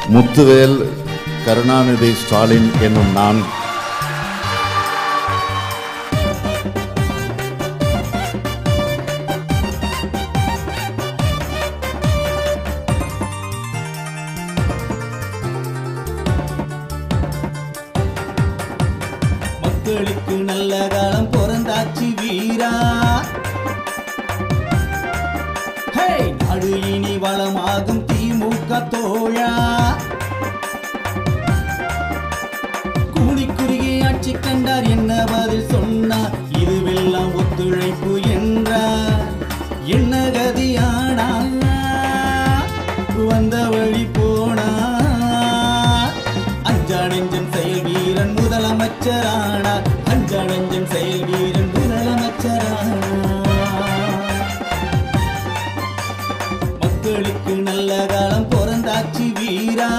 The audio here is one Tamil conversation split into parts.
முத்துவேல் கருணாநிதி ஸ்டாலின் என்னும் நான் மக்களுக்கு நல்ல காலம் பிறந்தாச்சு வீரா ஹே நாடு இனி வளமாகும் திமுக தோழா கூடி குறுகி ஆட்சி கண்டார் என்ன பதில் சொன்னார் இதுவெல்லாம் ஒத்துழைப்பு என்றார் என்ன கதியானா வந்த வழி போனா அஞ்சானெஞ்சன் செயல் வீரன் முதலமைச்சரானார் அஞ்சானெஞ்சன் செயல் வீரன் முதலமைச்சரானார் மக்களுக்கு நல்ல காலம் பிறந்தாச்சு வீரா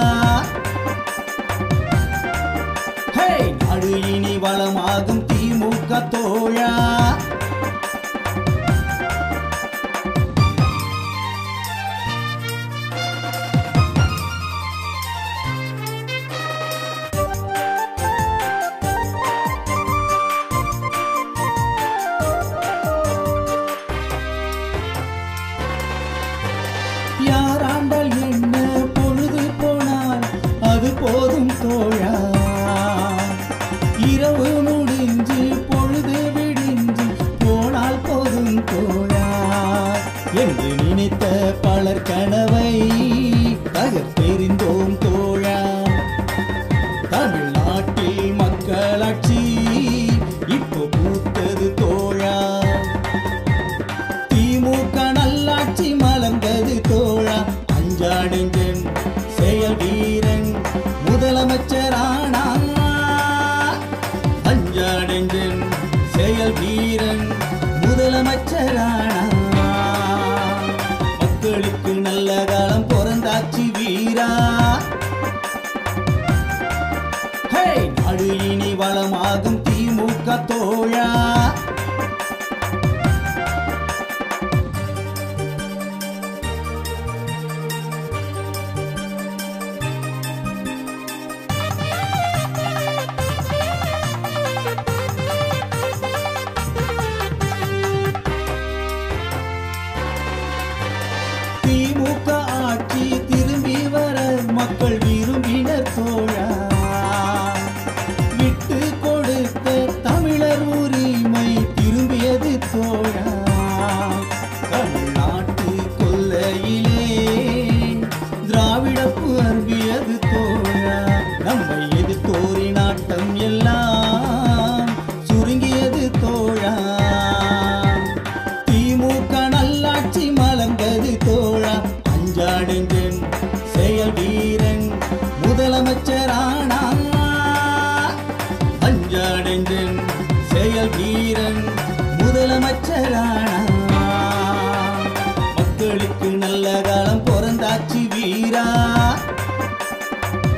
ஹே நாடு இனி வளமாகும் திமுக தோழா யாராண்டால் என்ன பொழுது போனால் அது போதும் தோழா இரவு முடிஞ்சு பொழுது விடிஞ்சு போனால் போதும் தோழா என்று நினைத்த பலர் கனவை தகர்த்தெறிந்தோம் தோழா தமிழ்நாட்டில் மக்களாட்சி இப்போ பூத்தது தோழா திமுக நல்லாட்சி மலர்ந்தது தோழா அஞ்சாடுங்கன் செயல் வீரன் முதலமைச்சரானா அஞ்சாடுங்கன் செயல் வீரன் முதலமைச்சரானா மக்களுக்கு நல்ல காலம் பிறந்தாச்சு வீரா ஹே நாடு இனி வளமாகும் திமுக தோழா திமுக ஆட்சி திரும்பி வர மக்கள் விரும்பினர் தோழா விட்டு கொடுத்த தமிழர் உரிமை திரும்பியது தோழா தமிழ்நாட்டு கொல்லையிலே திராவிடப்பு அரும்பியது தோழா நம்மை எதிர்த்தோரி நாட்டம் எல்லாம் சுருங்கியது தோழா திமுக நல்லாட்சி மலர்ந்தது தோழா அஞ்சாடுங்கன் செயல் வீரன் முதலமைச்சரானா அஞ்சாடுங்கன் செயல் வீரன் முதலமைச்சரானா மக்களுக்கு நல்ல காலம் பிறந்தாச்சு வீரா ஹே நாடு இனி வளமாகும் திமுக தோழா மக்களுக்கு நல்ல காலம் பிறந்தாச்சு வீரா ஹே நாடு இனி வளமாகும் திமுக தோழா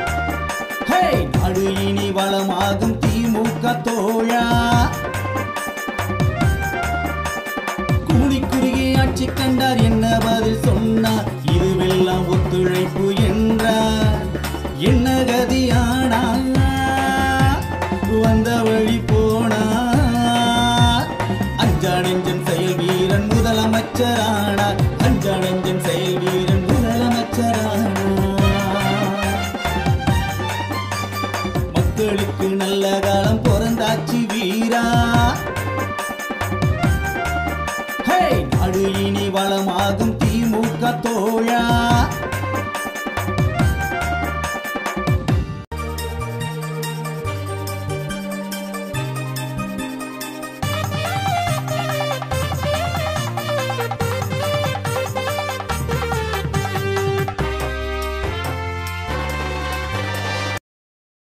கூடி குறுகி ஆட்சி கண்டார் என்ன பதில் சொன்னார் இதுவெல்லாம் ஒத்துழைப்பு என்றார் என்ன கதியானா வந்த வழி போனா அஞ்சானெஞ்சன் செயல் வீரன் முதலமைச்சரானார் அஞ்சானெஞ்சன் செயல் வீரன் முதலமைச்சரானார் மக்களுக்கு நல்ல காலம் பிறந்தாச்சு வீரா ஹே நாடு இனி வளமாகும் திமுக தோழா